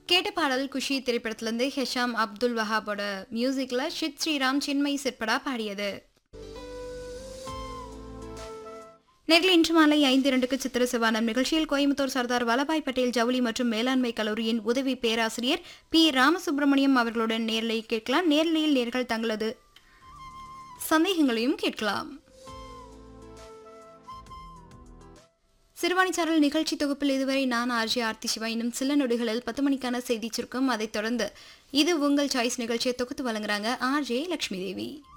கேட்ட பாடல் குஷி திரைப்படத்திலிருந்து ஹெஷாம் அப்துல் வஹாபோட மியூசிக்ல ஷித் ஸ்ரீராம் சின்மயி சிற்படா பாடியது நேரில் இன்று மாலை ஐந்து இரண்டுக்கு சித்திர சிவானம் நிகழ்ச்சியில் கோயம்புத்தூர் சர்தார் வல்லபாய் பட்டேல் ஜவுளி மற்றும் மேலாண்மை கல்லூரியின் உதவி பேராசிரியர் பி ராமசுப்பிரமணியம் அவர்களுடன் நேரலை கேட்கலாம் நேரலையில் நேர்கள் தங்களது சந்தேகங்களையும் கேட்கலாம் சிறுவாணிச்சாரல் நிகழ்ச்சி தொகுப்பில் இதுவரை நான் ஆர்ஜி ஆர்த்தி சிவா இன்னும் சில நொடிகளில் பத்து மணிக்கான செய்தி சுருக்கம் அதைத் தொடர்ந்து இது உங்கள் சாய்ஸ் நிகழ்ச்சியை தொகுத்து வழங்குறாங்க ஆர்ஜே லட்சுமி தேவி